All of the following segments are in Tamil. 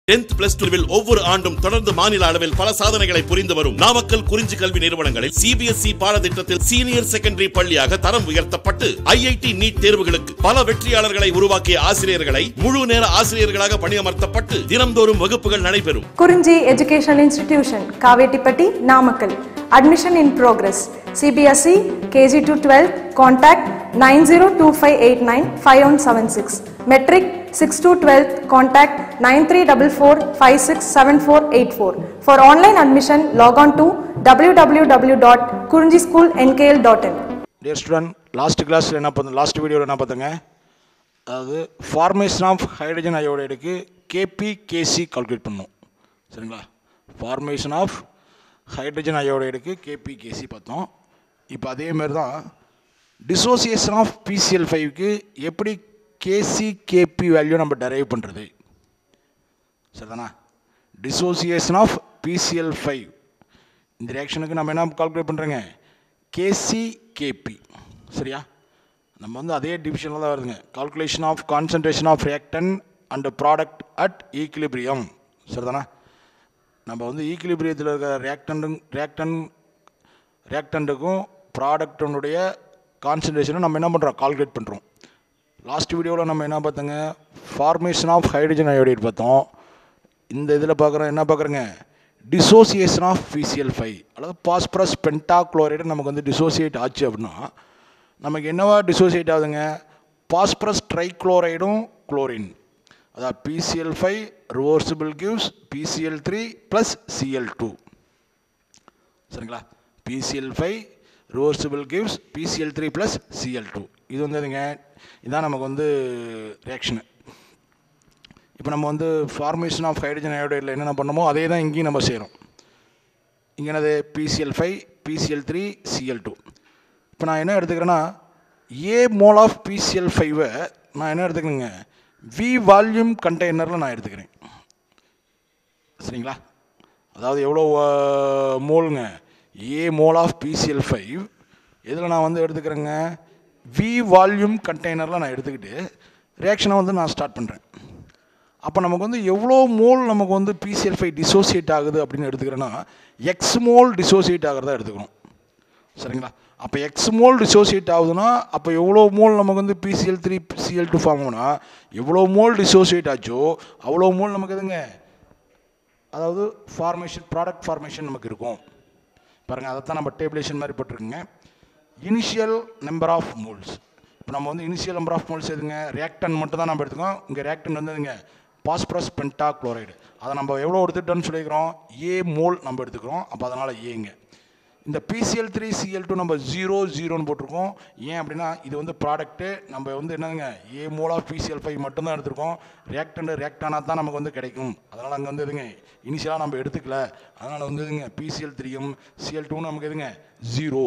டென்த் பிளஸ் டூவில் ஒவ்வொரு ஆண்டும் தொடர்ந்து மாநில அளவில் பல சாதனைகளை புரிந்து வரும் நாமக்கல் குறிஞ்சி கல்வி நிறுவனங்களில் சிபிஎஸ்இ பாடத்திட்டத்தில் சீனியர் செகண்டரி பள்ளியாக தரம் உயர்த்தப்பட்டு ஐஐடி நீட் தேர்வுகளுக்கு பல வெற்றியாளர்களை உருவாக்கிய ஆசிரியர்களை முழு நேர ஆசிரியர்களாக பணியமர்த்தப்பட்டு தினம்தோறும் வகுப்புகள் நடைபெறும் Kurinji educational institution Kavettipatti Namakkal admission in progress CBSE KG to twelve contact nine zero two five eight nine five one seven six matric six to twelfth contact nine three double four five six seven four eight four for online admission log on to W W W dot Kurinji school NKL dot in dear student last கிளாஸில் என்ன பார்த்தோம் லாஸ்ட் வீடியோவில் என்ன பார்த்தோங்க அதாவது ஃபார்மேஷன் ஆஃப் ஹைட்ரஜன் அயோடைடுக்கு கேபி கேசி கால்குலேட் பண்ணோம் சரிங்களா ஃபார்மேஷன் ஆஃப் ஹைட்ரஜன் அயோடைடுக்கு கேபி கேசி பார்த்தோம் இப்போ அதே மாதிரி தான் டிசோசியேஷன் ஆஃப் பிசிஎல் ஃபைவ்க்கு எப்படி கேசி கேபி வேல்யூ நம்ம டெரைவ் பண்ணுறது சரிதானா டிசோசியேஷன் ஆஃப் பிசிஎல் ஃபைவ் இந்த ரியாக்ஷனுக்கு நம்ம என்ன கால்குலேட் பண்ணுறோங்க கேசி கேபி சரியா நம்ம வந்து அதே டிவிஷனில் தான் வருதுங்க calculation of concentration of reactant and product at equilibrium சரிதானா நம்ம வந்து ஈக்லிபிரியத்தில் இருக்கிற ரியாக்டன் ரியாக்டன் ரியாக்டண்ட்டுக்கும் ப்ராடக்டனுடைய கான்சன்ட்ரேஷனை நம்ம என்ன பண்ணுறோம் கால்குலேட் பண்ணுறோம் லாஸ்ட் வீடியோவில் நம்ம என்ன பார்த்தோங்க ஃபார்மேஷன் ஆஃப் ஹைட்ரஜன் அயோடைட் பார்த்தோம் இந்த இதில் பார்க்குறோம் என்ன பார்க்குறோங்க டிசோசியேஷன் ஆஃப் பிசிஎல் ஃபைவ் அதாவது பாஸ்பரஸ் பென்டாக்ளோரைடு நமக்கு வந்து டிசோசியேட் ஆச்சு அப்படின்னா நமக்கு என்னவா டிசோசியேட் ஆகுதுங்க பாஸ்பரஸ் ட்ரைக்ளோரைடும் குளோரின் அதாவது PCl five reversible gives PCl three plus Cl two சரிங்களா PCl five reversible gives PCl three plus Cl two இது வந்து இதுங்க இதான் நமக்கு வந்து ரியாக்ஷனு இப்போ நம்ம வந்து ஃபார்மேஷன் ஆஃப் ஹைட்ரஜன் அயோடைடில் என்னென்ன பண்ணமோ அதே தான் இங்கேயும் நம்ம செய்கிறோம் இங்கே என்னது PCl five PCl three Cl two இப்போ நான் என்ன எடுத்துக்கிறேன்னா ஏ மோல் ஆஃப் பிசிஎல் ஃபைவை நான் என்ன எடுத்துக்கிறேங்க வி வால்யூம் கண்டெய்னரில் நான் எடுத்துக்கிறேன் சரிங்களா அதாவது எவ்வளோ மோலுங்க a mole of PCl five இதில் நான் வந்து எடுத்துக்கிறேங்க வி வால்யூம் கண்டெய்னரில் நான் எடுத்துக்கிட்டு ரியாக்ஷனை வந்து நான் ஸ்டார்ட் பண்ணுறேன் அப்போ நமக்கு வந்து எவ்வளோ மோல் நமக்கு வந்து பிசிஎல் ஃபைவ் டிசோசியேட் ஆகுது அப்படின்னு எடுத்துக்கிறேன்னா எக்ஸ் மோல் டிசோசியேட் ஆகிறதா எடுத்துக்கணும் சரிங்களா அப்போ எக்ஸ் மோல் டிசோசியேட் ஆகுதுன்னா அப்போ எவ்வளோ மோல் நமக்கு வந்து PCl three Cl two form ஆகுனா எவ்வளோ மோல் டிசோசியேட் ஆச்சோ அவ்வளோ மோல் நமக்கு எதுங்க அதாவது ஃபார்மேஷன் ப்ராடக்ட் ஃபார்மேஷன் நமக்கு இருக்கும் பாருங்கள் அதை தான் நம்ம டேபிளேஷன் மாதிரி போட்டிருக்குங்க இனிஷியல் நம்பர் ஆஃப் மோல்ஸ் இப்போ நம்ம வந்து இனிஷியல் நம்பர் ஆஃப் மோல்ஸ் எதுங்க ரியாக்டன் மட்டும் தான் நம்ம எடுத்துக்கோம் இங்கே ரியாக்டன் வந்து எதுங்க பாஸ்பரஸ் பென்டா குளோரைடு அதை நம்ம எவ்வளோ எடுத்துட்டோம்னு சொல்லிக்கிறோம் ஏ மோல் நம்ம எடுத்துக்கிறோம் அப்போ அதனால் ஏங்க இந்த பிசிஎல் த்ரீ சிஎல் டூ நம்ம ஜீரோ ஜீரோன்னு போட்டிருக்கோம் ஏன் அப்படின்னா இது வந்து ப்ராடக்ட்டு நம்ம வந்து என்னதுங்க a mole of PCl five மட்டும்தான் எடுத்திருக்கோம் ரியாக்டண்ட் ரியாக்டானா தான் நமக்கு வந்து கிடைக்கும் அதனால் அங்கே வந்து எதுங்க இனிஷியலாக நம்ம எடுத்துக்கல அதனால் வந்து எதுங்க பிசிஎல் த்ரீயும் சிஎல் டூ நமக்கு எதுங்க ஜீரோ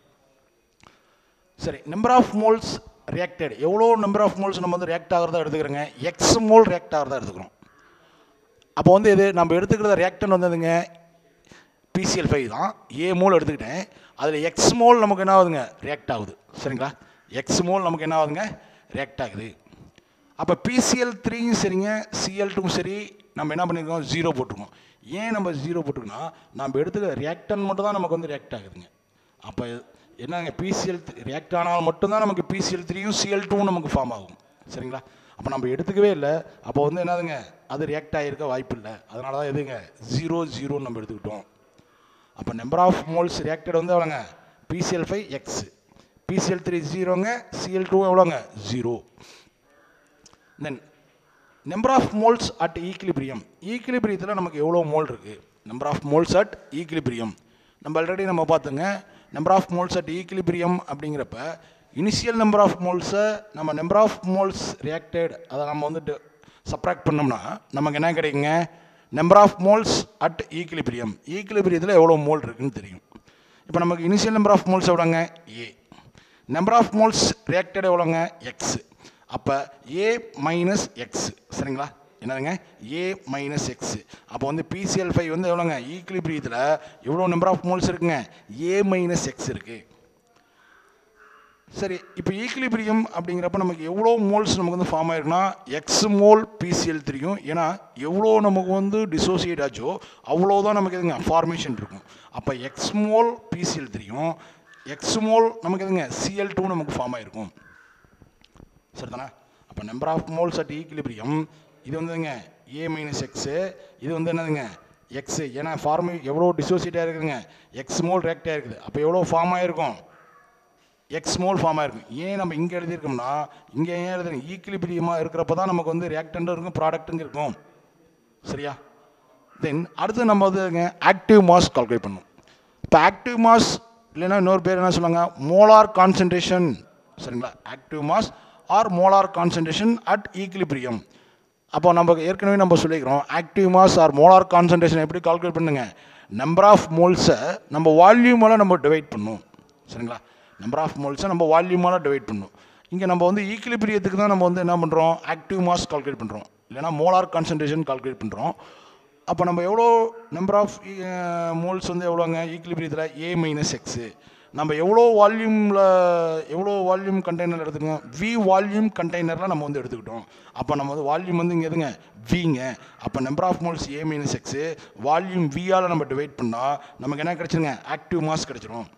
சரி நம்பர் ஆஃப் மோல்ஸ் ரியாக்டட் எவ்வளோ நம்பர் ஆஃப் மோல்ஸ் நம்ம வந்து ரியாக்ட் ஆகிறதா எடுத்துக்கிறோங்க எக்ஸ் மோல் ரியாக்ட் ஆகிறதா எடுத்துக்கிறோம் அப்போ வந்து இது நம்ம எடுத்துக்கிறத ரியாக்டன் வந்ததுங்க பிசிஎல் ஃபைவ் தான் ஏ மோல் எடுத்துக்கிட்டேன் அதில் எக்ஸ் மோல் நமக்கு என்ன ஆகுதுங்க ரியாக்ட் ஆகுது சரிங்களா எக்ஸ் மோல் நமக்கு என்ன ஆகுதுங்க ரியாக்ட் ஆகுது அப்போ பிசிஎல் த்ரீயும் சரிங்க சிஎல் டூவும் சரி நம்ம என்ன பண்ணியிருக்கோம் ஜீரோ போட்டிருக்கோம் ஏன் நம்ம ஜீரோ போட்டிருக்கோம்னா நம்ம எடுத்துக்கிற ரியாக்டன் மட்டும் தான் நமக்கு வந்து ரியாக்ட் ஆகுதுங்க அப்போ என்னங்க பிசிஎல் ரியாக்ட் ஆனால் மட்டும்தான் நமக்கு பிசிஎல் த்ரீயும் சிஎல் டூவும் நமக்கு ஃபார்ம் ஆகும் சரிங்களா அப்போ நம்ம எடுத்துக்கவே இல்லை அப்போ வந்து என்னதுங்க அது ரியாக்ட் ஆகிருக்க வாய்ப்பு இல்லை அதனால தான் எதுங்க ஜீரோ ஜீரோன்னு நம்ம எடுத்துக்கிட்டோம் அப்போ நம்பர் ஆஃப் மோல்ஸ் ரியாக்டட் வந்து எவ்வளோங்க PCl five x PCl three ஜீரோங்க சிஎல் டூ எவ்வளோங்க zero then number of moles at equilibrium ஈக்லிபிரியத்தில் நமக்கு எவ்வளோ மோல் இருக்குது number of moles at equilibrium நம்ம ஆல்ரெடி நம்ம பார்த்துங்க number of moles at equilibrium அப்படிங்கிறப்ப இனிஷியல் நம்பர் ஆஃப் மோல்ஸை நம்ம நம்பர் ஆஃப் மோல்ஸ் ரியாக்டட் அதை நம்ம வந்துட்டு சப்ராக்ட் பண்ணோம்னா நமக்கு என்ன கிடைக்குங்க number of moles at equilibrium ஈக்லிபிரியத்தில் எவ்வளோ மோல் இருக்குன்னு தெரியும் இப்போ நமக்கு இனிஷியல் நம்பர் ஆஃப் மோல்ஸ் எவ்வளோங்க a number of moles reacted எவ்வளோங்க எக்ஸ் அப்போ ஏ மைனஸ் எக்ஸ் சரிங்களா என்னதுங்க ஏ மைனஸ் எக்ஸ் அப்போ வந்து பிசிஎல் ஃபைவ் வந்து எவ்வளோங்க ஈக்லிபிரியத்தில் எவ்வளோ நம்பர் ஆஃப் மோல்ஸ் இருக்குங்க ஏ மைனஸ் எக்ஸ் இருக்குது சரி இப்போ ஈக்லிபிரியம் அப்படிங்கிறப்ப நமக்கு எவ்வளோ மோல்ஸ் நமக்கு வந்து ஃபார்ம் ஆயிருக்குன்னா எக்ஸ் மோல் பிசிஎல் தெரியும் ஏன்னா எவ்வளோ நமக்கு வந்து டிசோசியேட் ஆச்சோ அவ்வளோதான் நமக்கு எதுங்க ஃபார்மேஷன் இருக்கும் அப்போ எக்ஸ் மோல் பிசிஎல் தெரியும் எக்ஸ் மோல் நமக்கு எதுங்க சிஎல் டூ நமக்கு ஃபார்ம் ஆயிருக்கும் சரிதானே அப்போ number of moles at equilibrium இது வந்துங்க ஏ மைனஸ் எக்ஸு இது வந்து என்னதுங்க எக்ஸு ஏன்னா ஃபார்மே எவ்வளோ டிசோசியேட்டாக இருக்குதுங்க எக்ஸ் மோல் ரியாக்டாக இருக்குது அப்போ எவ்வளோ ஃபார்ம் ஆயிருக்கும் எக்ஸ் மோல் ஃபார்ம் ஆயிருக்கும் ஏன் நம்ம இங்கே எழுதியிருக்கோம்னா இங்கே ஏன் எழுதுறோம் ஈக்லிபிரியமாக இருக்கிறப்ப தான் நமக்கு வந்து ரியாக்டண்ட்டும் இருக்கும் ப்ராடக்ட்டுங்க இருக்கும் சரியா தென் அடுத்து நம்ம வந்து ஆக்டிவ் மாஸ் கால்குலேட் பண்ணணும் இப்போ ஆக்டிவ் மாஸ் இல்லைன்னா இன்னொரு பேர் என்ன சொல்லுவாங்க மோலார் கான்சன்ட்ரேஷன் சரிங்களா active mass or molar concentration at equilibrium அப்போ நம்ம ஏற்கனவே நம்ம சொல்லிக்கிறோம் active mass or molar concentration எப்படி கால்குலேட் பண்ணுங்க நம்பர் ஆஃப் மோல்ஸை நம்ம வால்யூமால் நம்ம டிவைட் பண்ணும் சரிங்களா நம்பர் ஆஃப் மோல்ஸை நம்ம வால்யூமால் டிவைட் பண்ணும் இங்கே நம்ம வந்து ஈக்லிபிரியத்துக்கு தான் நம்ம வந்து என்ன பண்ணுறோம் ஆக்டிவ் மாஸ் கால்குலேட் பண்ணுறோம் இல்லைன்னா மோலார் கான்சன்ட்ரேஷன் கால்குலேட் பண்ணுறோம் அப்போ நம்ம எவ்வளோ நம்பர் ஆஃப் மோல்ஸ் வந்து எவ்வளோங்க ஈக்லிபிரியத்தில் ஏ மைனஸ் எக்ஸு நம்ம எவ்வளோ வால்யூமில் எவ்வளோ வால்யூம் கண்டெய்னர் எடுத்துக்கோங்க வி வால்யூம் கண்டெய்னரில் நம்ம வந்து எடுத்துக்கிட்டோம் அப்போ நம்ம வந்து வால்யூம் வந்து இங்கே எதுங்க விங்க அப்போ number of moles a minus x volume வியால் நம்ம டிவைட் பண்ணால் நமக்கு என்ன கிடச்சிருங்க ஆக்டிவ் மாஸ் கிடச்சிரும்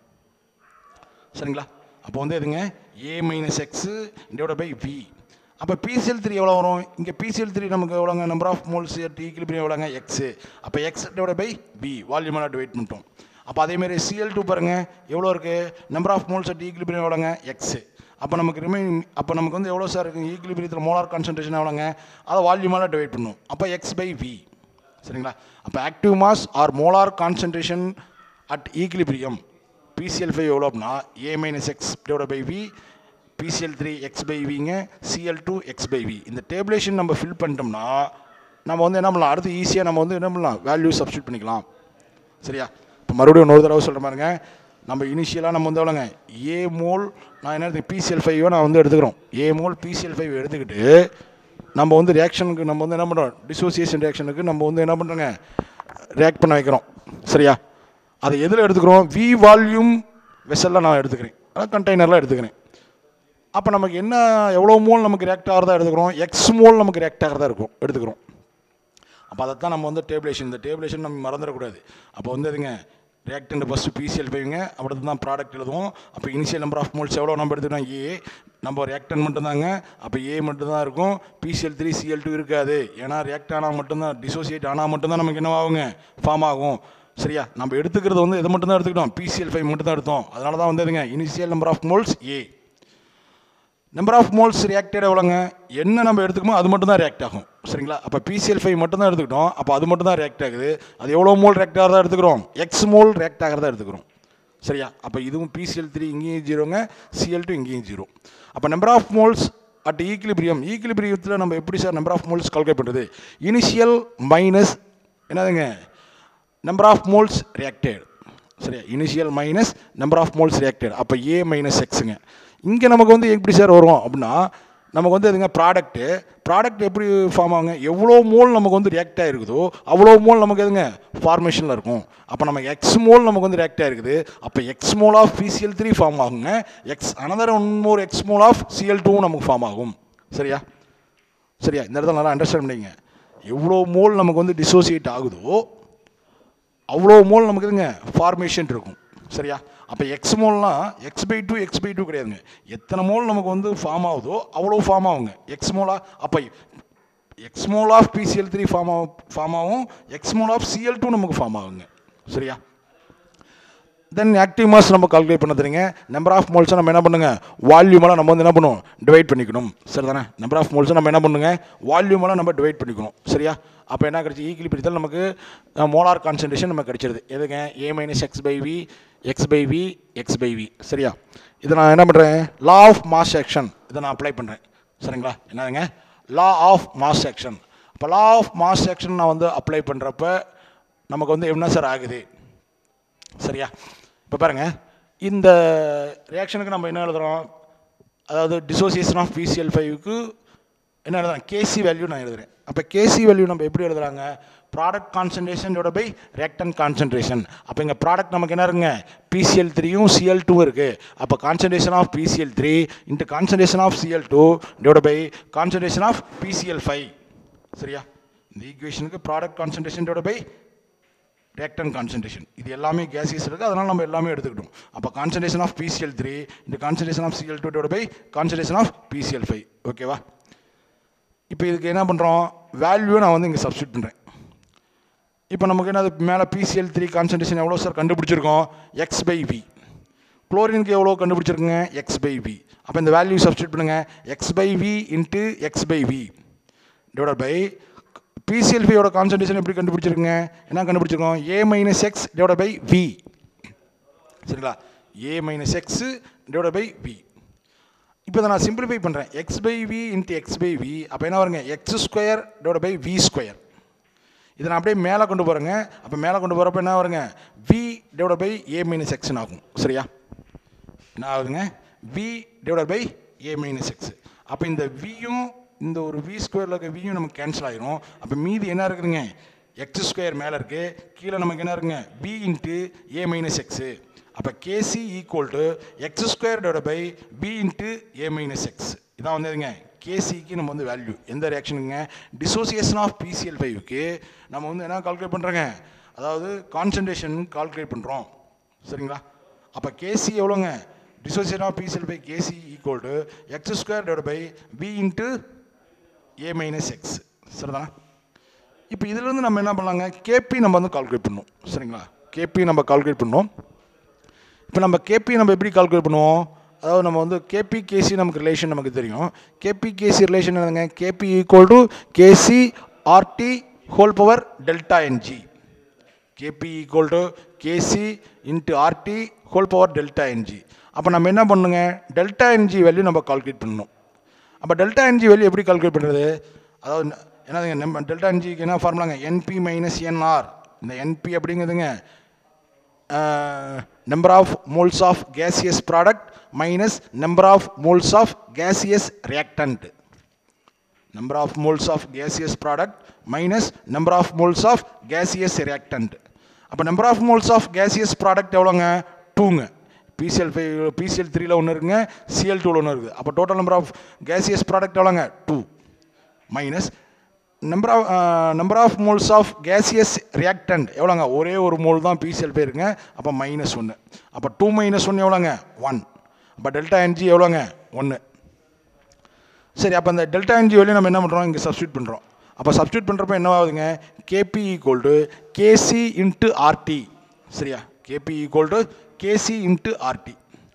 சரிங்களா அப்போ வந்து எதுங்க a minus x divide by V அப்போ பிசிஎல் த்ரீ எவ்வளோ வரும் இங்கே பிசிஎல் த்ரீ நமக்கு எவ்வளோங்க நம்பர் ஆஃப் மோல்ஸ் ஈக்குலிபிரியம் எவ்வளோங்க எக்ஸு அப்போ எக்ஸ் டிவைட் பை பி வால்யூமெல்லாம் டிவைட் பண்ணிட்டோம் அப்போ அதேமாரி சிஎல் டூ பாருங்கள் எவ்வளோ இருக்குது number of moles at equilibrium எவ்வளோங்க எக்ஸு அப்போ நமக்கு ரிமைன் அப்போ நமக்கு வந்து எவ்வளோ சார் இருக்குது ஈக்குலிபிரியத்தில் மோலார் கான்சன்ட்ரேஷன் எவ்வளோங்க அதை வால்யூமெல்லாம் டிவைட் பண்ணும் அப்போ எக்ஸ் பை வி சரிங்களா அப்போ active mass or molar concentration at equilibrium PCl five எவ்வளோ அப்படின்னா a minus x divide by V PCl three x by விங்க Cl two x by V இந்த டேபிளேஷன் நம்ம ஃபில் பண்ணிட்டோம்னா நம்ம வந்து என்ன பண்ணலாம் அடுத்து ஈஸியாக நம்ம வந்து என்ன பண்ணலாம் வேல்யூ சப்ஸ்டியூட் பண்ணிக்கலாம் சரியா இப்போ மறுபடியும் இன்னொரு தடவை சொல்கிற பாருங்க நம்ம இனிஷியலாக நம்ம வந்து எவ்வளோங்க ஏ மோல் நான் என்ன எடுத்து பிசிஎல் ஃபைவை நான் வந்து எடுத்துக்கிறோம் ஏ மோல் பிசிஎல் ஃபைவ் எடுத்துக்கிட்டு நம்ம வந்து ரியாக்ஷனுக்கு நம்ம வந்து என்ன பண்ணுறோம் டிசோசியேஷன் ரியாக்ஷனுக்கு நம்ம வந்து என்ன பண்ணுறோங்க ரியாக்ட் பண்ண வைக்கிறோம் சரியா அதை எதில் எடுத்துக்கிறோம் வி வால்யூம் வெசலில் நான் எடுத்துக்கிறேன் அதாவது கண்டெய்னரில் எடுத்துக்கிறேன் அப்போ நமக்கு என்ன எவ்வளோ மோல் நமக்கு ரியாக்ட் ஆகிறதா எடுத்துக்கிறோம் எக்ஸ் மோல் நமக்கு ரியாக்ட் ஆகிறதா இருக்கும் எடுத்துக்கிறோம் அப்போ அதை தான் நம்ம வந்து டேபிளேஷன் இந்த டேபிளேஷன் நம்ம மறந்துடக்கூடாது அப்போ வந்து அதுங்க ரியாக்டண்ட் ஃபஸ்ட்டு பிசிஎல் போய்ங்க அடுத்து தான் ப்ராடக்ட் எழுதுவோம் அப்போ இனிஷியல் நம்பர் ஆஃப் மோல்ஸ் எவ்வளோ நம்ம எடுத்துக்கிட்டோம் ஏ நம்ம ரியாக்டன் மட்டும்தாங்க அப்போ ஏ மட்டும்தான் இருக்கும் பிசிஎல் த்ரீ சிஎல் டூ இருக்காது ஏன்னா ரியாக்ட் ஆனால் மட்டும்தான் டிசோசியேட் ஆனால் மட்டும்தான் நமக்கு என்ன ஆகுங்க ஃபார்ம் ஆகும் சரியா நம்ம எடுத்துக்கிறது வந்து எதை மட்டும் தான் எடுத்துக்கிட்டோம் பிசிஎல் ஃபைவ் மட்டும் தான் எடுத்தோம் அதனால தான் வந்து எதுங்க initial number of moles a number of moles reacted எவ்வளோங்க என்ன நம்ம எடுத்துக்கமோ அது மட்டும் தான் ரியாக்ட் ஆகும் சரிங்களா அப்போ பிசிஎல் ஃபைவ் மட்டும் தான் எடுத்துக்கிட்டோம் அப்போ அது மட்டும் தான் ரியாக்ட் ஆகுது அது எவ்வளோ மோல் ரியாக்ட் ஆகிறதா எடுத்துக்கிறோம் எக்ஸ் மோல் ரியாக்ட் ஆகிறதா எடுத்துக்கிறோம் சரியா அப்போ இதுவும் பிசிஎல் த்ரீ இங்கேயும் ஜீரோங்க சிஎல் டூ இங்கேயும் ஜீரோ அப்போ number of moles at equilibrium ஈக்லிபிரியத்தில் நம்ம எப்படி sir number of moles calculate பண்ணுறது இனிஷியல் மைனஸ் என்னதுங்க நம்பர் ஆஃப் மோல்ஸ் ரியாக்டட் சரியா initial minus number of moles reacted அப்போ ஏ மைனஸ் எக்ஸுங்க இங்கே நமக்கு வந்து எப்படி சார் வரும் அப்படின்னா நமக்கு வந்து எதுங்க ப்ராடக்ட்டு ப்ராடக்ட் எப்படி ஃபார்ம் ஆகுங்க எவ்வளோ மோல் நமக்கு வந்து ரியாக்ட் ஆகிருக்குதோ அவ்வளோ மோல் நமக்கு எதுங்க ஃபார்மேஷனில் இருக்கும் அப்போ நமக்கு எக்ஸ் மோல் நமக்கு வந்து ரியாக்ட் ஆகிருக்குது அப்போ x mole of PCl three form ஆகுங்க x another one more x mole of Cl டூவும் நமக்கு ஃபார்ம் ஆகும் சரியா சரியா இந்த இடத்துல நல்லா அண்டர்ஸ்டாண்ட் பண்ணிங்க எவ்வளோ மோல் நமக்கு வந்து டிசோசியேட் ஆகுதோ அவ்வளோ மோல் நமக்கு இதுங்க ஃபார்மேஷன் இருக்கும் சரியா அப்போ எக்ஸ் மோல்னால் x by two x by two கிடையாதுங்க எத்தனை மோல் நமக்கு வந்து ஃபார்ம் ஆகுதோ அவ்வளோ ஃபார்ம் ஆகுங்க எக்ஸ் மோலா அப்போ x mole of PCl three form ஆகும் ஃபார்ம் ஆகும் x mole of Cl two நமக்கு ஃபார்ம் ஆகுங்க சரியா தென் ஆக்டிவ் மாஸ் நம்ம கால்குலேட் பண்ண தெரியுங்க நம்பர் ஆஃப் மோல்ஸை நம்ம என்ன பண்ணுங்க வால்யூமெல்லாம் நம்ம வந்து என்ன பண்ணுவோம் டிவைட் பண்ணிக்கணும் சரி தானே நம்பர் ஆஃப் மோல்ஸை நம்ம என்ன பண்ணுங்க வால்யூமெல்லாம் நம்ம டிவைட் பண்ணிக்கணும் சரியா அப்போ என்ன கிடச்சி ஈக்குவலி பிரித்தால் நமக்கு மோலார் கான்சன்ட்ரேஷன் நமக்கு கிடைச்சிருது எதுங்க a minus x by V x by V x by V சரியா இதை நான் என்ன பண்ணுறேன் லா ஆஃப் மாஸ் ஆக்ஷன் இதை நான் அப்ளை பண்ணுறேன் சரிங்களா என்னதுங்க லா ஆஃப் மாஸ் ஆக்ஷன் இப்போ லா ஆஃப் மாஸ் ஆக்ஷன் நான் வந்து அப்ளை பண்ணுறப்ப நமக்கு வந்து என்ன சார் ஆகுது சரியா இப்போ பாருங்க இந்த ரியாக்ஷனுக்கு நம்ம என்ன எழுதுகிறோம் அதாவது டிசோசியேஷன் ஆஃப் பிசிஎல் ஃபைவுக்கு என்ன எழுதுறேன் கேசி வேல்யூ நான் எழுதுறேன் அப்போ கேசி வேல்யூ நம்ம எப்படி எழுதுறாங்க ப்ராடக்ட் கான்சன்ட்ரேஷனோட பை ரெக்டன் கான்சன்ட்ரேஷன் அப்போ இங்கே ப்ராடக்ட் நமக்கு என்ன இருக்குங்க பிசிஎல் த்ரீயும் சிஎல் டூ இருக்குது அப்போ concentration of PCl three into concentration of Cl two divide by concentration of PCl five சரியா இந்த ஈக்குவேஷனுக்கு product concentration divide by reactant concentration இது எல்லாமே கேசியஸ் இருக்குது அதனால் நம்ம எல்லாமே எடுத்துக்கிட்டோம் அப்போ கான்சன்ட்ரேஷன் ஆஃப் பிசிஎல் த்ரீ இந்த concentration of Cl two by concentration of PCl five ஓகேவா இப்போ இதுக்கு என்ன பண்ணுறோம் வேல்யூ நான் வந்து இங்கே சப்ஸ்டியூட் பண்ணுறேன் இப்போ நமக்கு என்னது மேலே பிசிஎல் த்ரீ கான்சன்ட்ரேஷன் எவ்வளோ சார் கண்டுபிடிச்சிருக்கோம் எக்ஸ் பை வி குளோரினுக்கு எவ்வளோ கண்டுபிடிச்சிருக்குங்க எக்ஸ் பை வி அப்போ இந்த வேல்யூ சப்ஸ்டியூட் பண்ணுங்கள் x by V into x by V divide by பிசிஎல்பியோட கான்சன்ட்ரேஷன் எப்படி கண்டுபிடிச்சிருக்குங்க என்ன கண்டுபிடிச்சிருக்கோம் a minus x divide by V சரிங்களா a minus x divide by V இப்போ இதை நான் சிம்பிளிஃபை பண்ணுறேன் x by V into x by V அப்போ என்ன வருங்க x square divide by V square இதை நான் அப்படியே மேலே கொண்டு போகிறேங்க அப்போ மேலே கொண்டு போகிறப்ப என்ன வருங்க V divide by a minus எக்ஸ்னு ஆகும் சரியா என்ன ஆகுதுங்க V divide by a minus x அப்போ இந்த வியும் இந்த ஒரு வி ஸ்கொயரில் இருக்க வியும் நமக்கு கேன்சல் ஆயிரும் அப்போ மீதி என்ன இருக்குதுங்க எக்ஸ் ஸ்கொயர் மேலே இருக்குது கீழே நமக்கு என்ன இருக்குங்க V into a minus x அப்போ Kc equal to x square divide by P into a minus x இதான் வந்து எதுங்க கேசிக்கு நம்ம வந்து வேல்யூ எந்த ரியாக்ஷனுங்க டிசோசியேஷன் ஆஃப் பிசிஎல் ஃபைவ்க்கு நம்ம வந்து என்ன கால்குலேட் பண்ணுறோங்க அதாவது கான்சன்ட்ரேஷன் கால்குலேட் பண்ணுறோம் சரிங்களா அப்போ கேசி எவ்வளோங்க dissociation of PCl five Kc equal to x square divide by P into a minus x சரிதானா இப்போ இதுலேருந்து நம்ம என்ன பண்ணலாங்க கேபி நம்ம வந்து கால்குலேட் பண்ணணும் சரிங்களா கேபி நம்ம கால்குலேட் பண்ணோம் இப்போ நம்ம கேபி நம்ம எப்படி கால்குலேட் பண்ணுவோம் அதாவது நம்ம வந்து கேபி கேசி நமக்கு ரிலேஷன் நமக்கு தெரியும் கேபி கேசி ரிலேஷன் என்னங்க Kp equal to Kc RT whole power delta ng Kp equal to Kc into RT whole power delta ng அப்போ நம்ம என்ன பண்ணுங்க டெல்டா என்ஜி வேல்யூ நம்ம கால்குலேட் பண்ணணும் அப்போ டெல்டா என்ஜி வேல்யூ எப்படி கால்குலேட் பண்ணுறது அதாவது என்னதுங்க நம்ம டெல்டா என்ஜிக்கு என்ன ஃபார்முலாங்க என்பி மைனஸ் என்ஆர் இந்த என்பி அப்படிங்கிறதுங்க number of moles of gaseous product minus number of moles of gaseous reactant number of moles of gaseous product minus number of moles of gaseous reactant அப்போ number of moles of gaseous product எவ்வளோங்க டூங்க பிசிஎல் ஃபைவ் பிசிஎல் த்ரீல ஒன்று இருக்குங்க சிஎல் டூவில் ஒன்று இருக்குது அப்போ total number of gaseous product எவ்வளோங்க two minus number of number of moles of gaseous reactant எவ்வளோங்க ஒரே ஒரு மோல் தான் பிசிஎல் போயிருங்க அப்போ மைனஸ் ஒன்று அப்போ டூ மைனஸ் ஒன்று எவ்வளோங்க ஒன் அப்போ டெல்டா என்ஜி எவ்வளோங்க ஒன்று சரி அப்போ அந்த டெல்டா என்ஜி வழியும் நம்ம என்ன பண்ணுறோம் இங்கே சப்ஸ்டியூட் பண்ணுறோம் அப்போ சப்ஸ்டியூட் பண்ணுறப்ப என்ன ஆகுதுங்க Kp equal to Kc into RT சரியா Kp equal to Kc into RT